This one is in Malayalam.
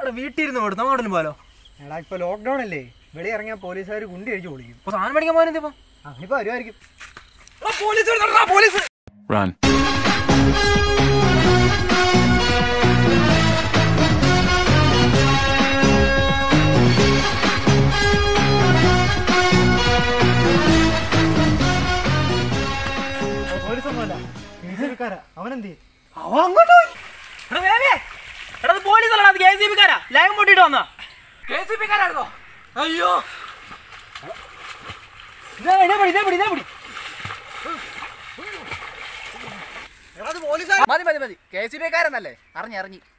എടാ വീട്ടിൽ ഇരുന്ന് കൊടുത്തു അങ്ങോട്ടും പോലോ എടാ ഇപ്പൊ ലോക്ക്ഡൌൺ അല്ലേ വെളി ഇറങ്ങിയ പോലീസുകാർ കുണ്ടി അടിച്ചു പൊളിക്കും ഇപ്പൊ സാധനം മേടിക്കാൻ പോകാനെന്ത് ഇപ്പൊ അവനിപ്പോ വരുമായിരിക്കും പോലീസ് പോലീസ് Run. പോലീസൊന്നുമല്ല കേസുകാരാ അവനെന്ത് അവ അങ്ങോട്ട് പോയി എടാ വേഗേ എടാ അത് പോലീസ് അല്ലടാ അത് കെ സി ബി കാരാ ലാഗം പൊട്ടിട്ട് വന്നാ കെ സി ബി കാരായിരുന്നോ അയ്യോ ഇതേ ഇതേ പിടി ഇതേ പിടി ഇതേ പിടി പോലീസ് മതി മതി മതി കെ സി ബി കാരെന്നല്ലേ അറിഞ്ഞിറങ്ങി